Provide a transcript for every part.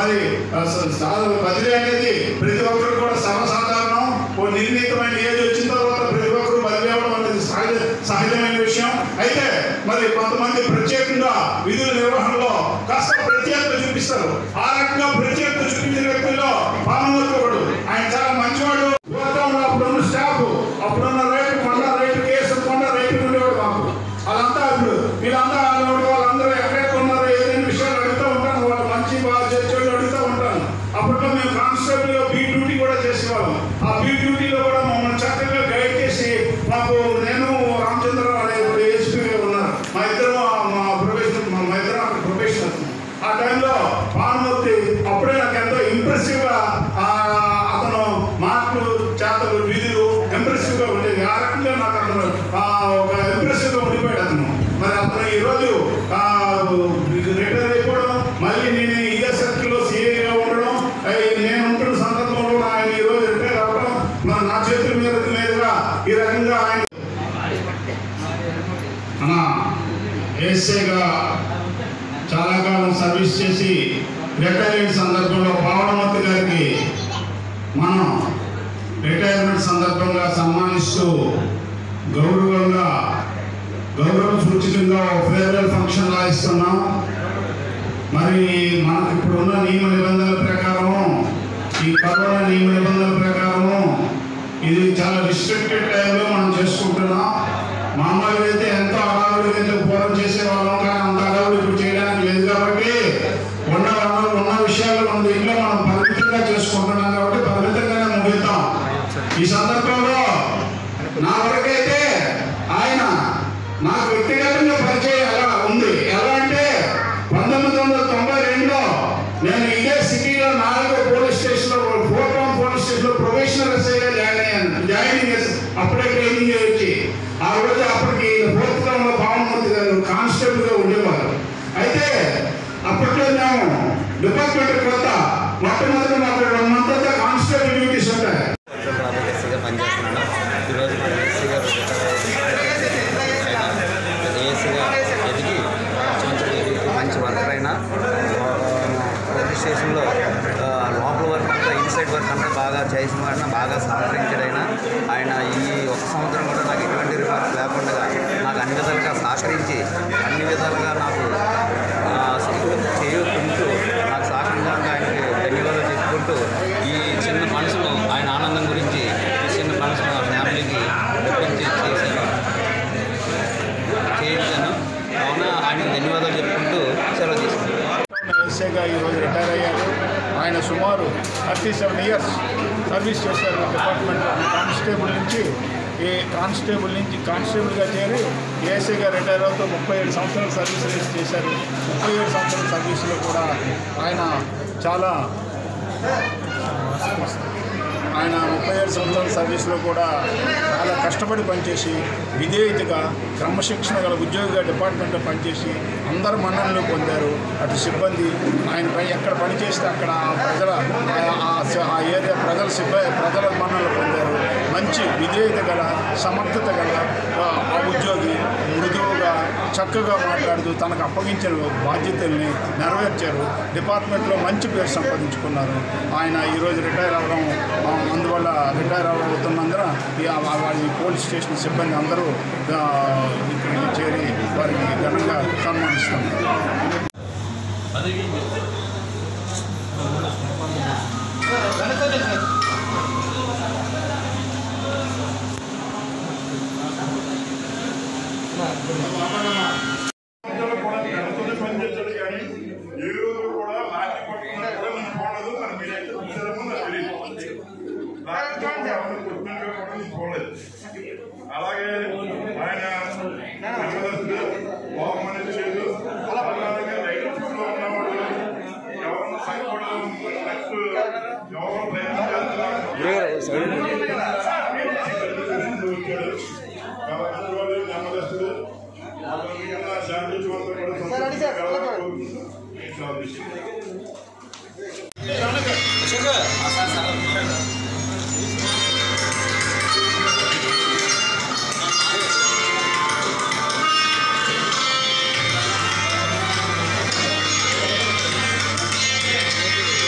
మరి ఆ, స- సా- బదిలీ అనేది ప్రతి ఒక్కరు కూడా సర్వసాధారణం ఓ నిర్ణీతమైన ఏజ్ వచ్చిన తర్వాత ప్రతి ఒక్కరు బదిలీ అవ్వడం అనేది సహజ సహజమైన విషయం అయితే మరి కొంతమంది ప్రత్యేకంగా విధుల నిర్వహణలో కాస్త ప్రత్యేకత చూపిస్తారు ఆ రకంగా ప్రత్యేకత చూపించిన వ్యక్తుల్లో పాలమూర్తి ఒకడు ఆయన చాలా మంచివాడు యువతంలో అప్పుడున్న స్టాఫ్ అప్పుడున్న రైతు కొండ రైతు కేసు కొండ రైతు ఉండేవాడు మాకు వాళ్ళంతా ఇప్పుడు వీళ్ళంతా వాళ్ళు వాళ్ళందరూ ఎక్కడెక్కడ ఉన్నారు ఏదైనా విషయాలు అడుగుతూ ఉంటాను వాళ్ళు మంచి బాగా చేసేవాళ్ళు అడుగుతూ ఉంటాను అప్పట్లో మేము కానిస్టేబుల్ బీ డ్యూటీ కూడా చేసేవాళ్ళం ఆ బీ డ్యూటీలో కూడా మమ్మల్ని చక్కగా గైడ్ చేసి మాకు నేను రామచంద్రరావు అనే ఏఎస్పీ ఉన్నారు మా ఇద్దరు మా ప్రొఫెషన్ మా ఇద్దరు అక్కడ ప్రొఫెషనల్స్ ఆ టైంలో భానుమూర్తి అప్పుడే నాకు ఎంతో ఇంప్రెసివ్ గా ఆ, అతను మాటలు చేతలు విధులు ఇంప్రెసివ్ గా ఉండేది ఆ రకంగా నాకు అతను ఆ, ఒక ఇంప్రెసివ్ గా ఉండిపోయాడు అతను మరి అతను ఈ రోజు రిటైర్ అయిపోవడం మళ్ళీ నేను ఇదే సర్కిల్లో సీఏగా ఉండడం అయి నేను ఉంటున్న సందర్భంలో ఆయన ఈ రోజు రిటైర్ అవ్వడం మరి నా చేతుల మీద మీదుగా ఈ రకంగా ఆయన అన్నా ఏసీగా చాలా కాలం సర్వీస్ చేసి రిటైర్మెంట్ సందర్భంలో పావనమూర్తి గారికి మనం రిటైర్మెంట్ సందర్భంగా సన్మానిస్తూ గౌరవంగా గౌరవ సూచకంగా ఒక ఫేర్వెల్ ఫంక్షన్ లా ఇస్తున్నాం మరి మనకు ఇప్పుడు ఉన్న నియమ నిబంధనల ప్రకారం ఈ కరోనా నియమ నిబంధనల ప్రకారం ఇది చాలా రిస్ట్రిక్టెడ్ టైంలో మనం చేసుకుంటున్నాం మామూలుగా అయితే ఎంతో అడావుడిగా అయితే పూర్వం చేసేవాళ్ళం కానీ అంత అడావుడి ఇప్పుడు చేయడానికి లేదు కాబట్టి ఉన్న ఉన్న విషయాలు మన దీంట్లో మనం పరిమితంగా చేసుకుంటున్నాం కాబట్టి పరిమితంగానే ముగిద్దాం ఈ సందర్భంలో నా వరకైతే ఆయన నాకు వ్యక్తిగతంగా పరిచయం ఎలా ఉంది ఎలా అంటే పంతొమ్మిది వందల తొంభై రెండులో నేను ఇదే సిటీలో నాలుగో పోలీస్ స్టేషన్లో ఫోర్ టౌన్ పోలీస్ స్టేషన్లో ప్రొఫెషనల్ ఎస్ఐగా జాయిన్ అయ్యాను జాయినింగ్ చేసి- అప్పుడే ట్రైనింగ్ వచ్చి ఆ రోజు అప్పటికి ఫోర్త్ టౌన్లో భావమూర్తి గారు కానిస్టేబుల్గా ఉండేవారు అయితే అప్పట్లో మేము డిపార్ట్మెంట్ కొత్త మొట్టమొదటి మాకు వన్ మంత్ అంతా కానిస్టేబుల్ డ్యూటీస్ ఉంటాయి ప్రాజెక్ట్ ఎస్సీగా పనిచేస్తున్నాను ఈరోజు మన ఎస్సీ గారు ఏఎస్సీగా ఎదిగి మంచి మంచి వర్కర్ అయినా పోలీస్ స్టేషన్లో ఆ, లోపల వర్క్ అంతా ఇన్సైడ్ వర్క్ అంతా బాగా చేసిన వాడిన బాగా సహకరించడైనా ఆయన ఈ ఒక సంవత్సరం కూడా నాకు ఎటువంటి రిమార్క్ లేకుండా నాకు అన్ని విధాలుగా సహకరించి అన్ని విధాలుగా నాకు ఆ, చేయకుంటూ నాకు సహకరించడానికి ఆయనకి ధన్యవాదాలు చెప్పుకుంటూ ఈ చిన్న మనసులో ఆయన ఆనందం గురించి ఈ చిన్న మనసులో నా ఫ్యామిలీకి ఒప్పించి చేశాను చేయించాను కావున ఆయనకి ధన్యవాదాలు చెప్పుకుంటూ సెలవు తీసుకుంటాను ఎస్ఏగా ఈరోజు రిటైర్ అయ్యారు ఆయన సుమారు థర్టీ సెవెన్ ఇయర్స్ సర్వీస్ చేశారు డిపార్ట్మెంట్లో కానిస్టేబుల్ నుంచి ఈ కానిస్టేబుల్ నుంచి కానిస్టేబుల్గా చేరి ఏఎస్ఐగా రిటైర్ అవుతూ ముప్పై ఏడు సంవత్సరాలు సర్వీస్ చేశారు ముప్పై ఏడు సంవత్సరాల సర్వీస్లో కూడా ఆయన చాలా ఆయన ముప్పై ఏడు సంవత్సరాల సర్వీస్లో కూడా చాలా కష్టపడి పనిచేసి విధేయతగా క్రమశిక్షణ గల ఉద్యోగిగా డిపార్ట్మెంట్లో పనిచేసి అందరు మన్ననలు పొందారు అటు సిబ్బంది ఆయన పై ఎక్కడ పని చేస్తే అక్కడ ఆ ప్రజల ఆ- ఆ- ఆ ఏరియా ప్రజల సిబ్బంది ప్రజల మన్ననలు పొందారు మంచి విధేయత గల సమర్థత గల ఆ, ఆ ఉద్యోగి మృదువుగా చక్కగా మాట్లాడుతూ తనకు అప్పగించిన బాధ్యతల్ని నెరవేర్చారు డిపార్ట్మెంట్లో మంచి పేరు సంపాదించుకున్నారు ఆయన ఈరోజు రిటైర్ అవ్వడం ఆ, అందువల్ల రిటైర్ అవుతున్నందున ఈ ఆ- ఆ వారి పోలీస్ స్టేషన్ సిబ్బంది అందరూ ఆ, ఇక్కడికి చేరి వారికి ఘనంగా సన్మానిస్తున్నారు అందరూ కూడా గంటలు పనిచేస్తాడు కానీ ఏ రోజు కూడా లాఠీ పట్టుకున్నా కూడా నేను చూడలేదు మరి మీరైతే చూసారేమో నాకు తెలియదు లాఠీ పట్టుకుని ఎవరిని కొట్టినట్టుగా కూడా నేను చూడలేదు అలాగే ఆయన నెమ్మదస్తుడు బహుమనిచ్చేది అలాగే రైతుల్లో ఉన్నవాడు ఎవరన్నా సంకటం నెక్స్ట్ ఎవరు ప్రయత్నం చేస్తున్నారు వచ్చాడు కాబట్టి వాళ్ళు నెమ్మదస్తుడు ¡Vamos!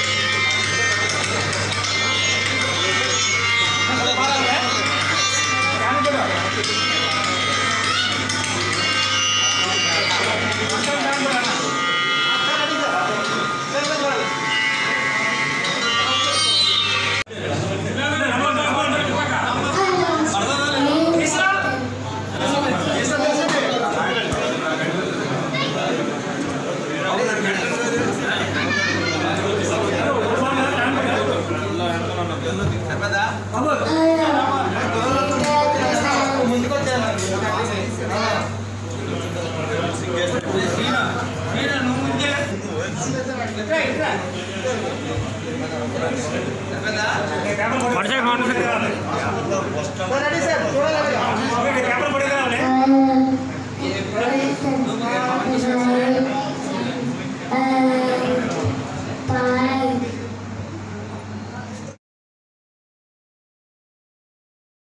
WhatsApp WhatsApp